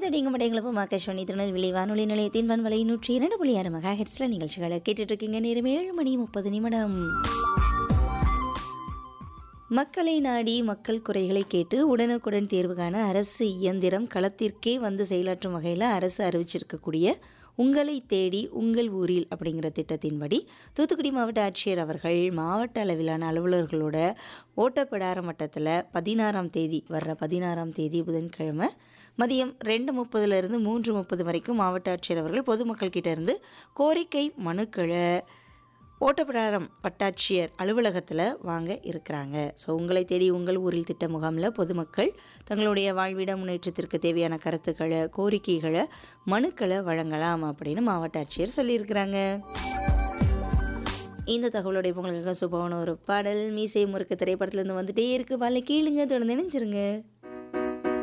தடிங்க மடைங்களும் ஆகாஷ்வாணி திருநெல்வேலி வானொலி நிலையத்தின் வான்வலை நூற்றி இரண்டு புள்ளி ஆறு மெகா ஹெட்ஸில் நிகழ்ச்சிகளை கேட்டுட்டு இருக்கீங்க நேரம் ஏழு மணி முப்பது நிமிடம் மக்களை நாடி மக்கள் குறைகளை கேட்டு உடனுக்குடன் தேர்வு காண அரசு இயந்திரம் களத்திற்கே வந்து செயலாற்றும் வகையில் அரசு அறிவிச்சிருக்கக்கூடிய உங்களை தேடி உங்கள் ஊரில் அப்படிங்கிற திட்டத்தின்படி தூத்துக்குடி மாவட்ட ஆட்சியர் அவர்கள் மாவட்ட அளவிலான அலுவலர்களோட ஓட்டப்பிடார மட்டத்தில் பதினாறாம் தேதி வர்ற பதினாறாம் தேதி புதன்கிழமை மதியம் ரெண்டு முப்பதுலேருந்து மூன்று முப்பது வரைக்கும் மாவட்ட ஆட்சியர் அவர்கள் பொதுமக்கள் கிட்ட இருந்து கோரிக்கை மனுக்களை ஓட்டப்பிடாரம் வட்டாட்சியர் அலுவலகத்தில் வாங்க இருக்கிறாங்க ஸோ உங்களை தேடி உங்கள் ஊரில் திட்ட முகாமில் பொதுமக்கள் தங்களுடைய வாழ்விட முன்னேற்றத்திற்கு தேவையான கருத்துக்களை கோரிக்கைகளை மனுக்களை வழங்கலாம் அப்படின்னு மாவட்ட ஆட்சியர் சொல்லியிருக்கிறாங்க இந்த தகவலுடைய உங்களுக்கு சுபமான ஒரு பாடல் மீசை முறுக்கு திரைப்படத்துலேருந்து வந்துட்டே இருக்கு பாலை கீழுங்க தொடர்ந்து நினைச்சிருங்க